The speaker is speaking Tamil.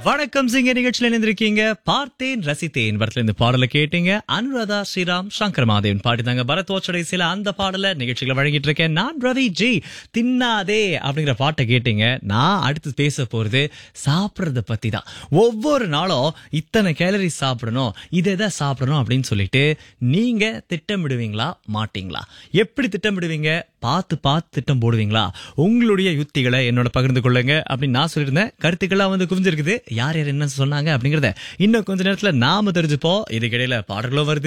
வணக்கம் சிங்க நிகழ்ச்சியில் இணைந்திருக்கீங்க பார்த்தேன் ரசித்தேன் படத்துல இந்த பாடலை கேட்டீங்க அனுராதா ஸ்ரீராம் சங்கர் மாதேவன் பாடிதாங்க பரத்வாச்சோட சில அந்த பாடலை நிகழ்ச்சிகளை வழங்கிட்டு இருக்கேன் நான் ரவி ஜி தின்னாதே அப்படிங்கிற பாட்டை கேட்டீங்க நான் அடுத்து பேச போறது சாப்பிடுறத பத்தி தான் ஒவ்வொரு நாளும் இத்தனை கேலரி சாப்பிடணும் இதை தான் சாப்பிடணும் அப்படின்னு சொல்லிட்டு நீங்க திட்டமிடுவீங்களா மாட்டீங்களா எப்படி திட்டமிடுவீங்க பார்த்து பார்த்து திட்டம் போடுவீங்களா உங்களுடைய யுத்திகளை என்னோட பகிர்ந்து கொள்ளுங்க அப்படின்னு நான் சொல்லியிருந்தேன் கருத்துக்கள்லாம் வந்து குவிஞ்சிருக்குது யார் யார் என்ன சொன்னாங்க அப்படிங்கறத இன்னும் கொஞ்ச நேரத்துல நாம தெரிஞ்சுப்போம் இதுக்கிடையில பாடல்களும் வருது